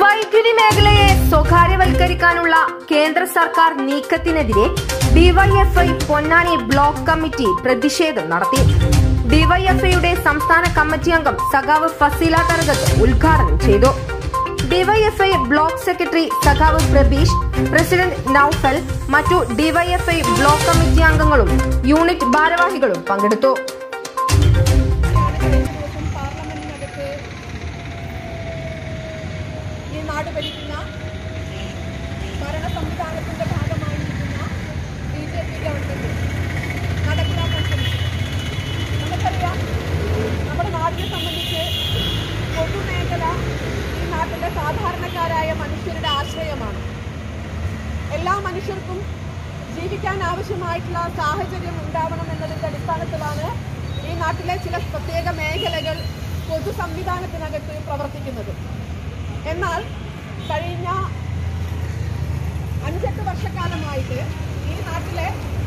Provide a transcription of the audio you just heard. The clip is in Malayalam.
വൈദ്യുതി മേഖലയെ സ്വകാര്യവൽക്കരിക്കാനുള്ള കേന്ദ്ര സർക്കാർ നീക്കത്തിനെതിരെ ഡിവൈഎഫ്ഐ പൊന്നാനി ബ്ലോക്ക് കമ്മിറ്റി പ്രതിഷേധം നടത്തി ഡിവൈഎഫ്ഐയുടെ സംസ്ഥാന കമ്മിറ്റി അംഗം സഖാവ് ഫസീല തരകത്ത് ഉദ്ഘാടനം ചെയ്തു ഡിവൈഎഫ്ഐ ബ്ലോക്ക് സെക്രട്ടറി സഖാവ് പ്രബീഷ് പ്രസിഡന്റ് നൌഫൽ മറ്റു ഡിവൈഎഫ്ഐ ബ്ലോക്ക് കമ്മിറ്റി അംഗങ്ങളും യൂണിറ്റ് ഭാരവാഹികളും പങ്കെടുത്തു കഴിഞ്ഞ ദിവസം പാർലമെന്റിനകത്ത് ഈ നാട് ഭരിക്കുന്ന ഭരണ സംവിധാനത്തിന്റെ ഭാഗമായിരിക്കുന്ന ബി ജെ പി ഗവൺമെന്റ് നടപ്പിലാക്കാൻ ശ്രമിച്ചു നമുക്കറിയാം നമ്മുടെ നാടിനെ സംബന്ധിച്ച് പൊതുമേഖല ഈ നാട്ടിലെ സാധാരണക്കാരായ മനുഷ്യരുടെ ആശ്രയമാണ് എല്ലാ മനുഷ്യർക്കും ജീവിക്കാൻ ആവശ്യമായിട്ടുള്ള സാഹചര്യം ഉണ്ടാവണം എന്നതിന്റെ അടിസ്ഥാനത്തിലാണ് ഈ നാട്ടിലെ ചില പ്രത്യേക മേഖലകൾ പൊതു സംവിധാനത്തിനകത്ത് പ്രവർത്തിക്കുന്നത് എന്നാൽ കഴിഞ്ഞ അഞ്ചെട്ട് വർഷക്കാലമായിട്ട് ഈ നാട്ടിലെ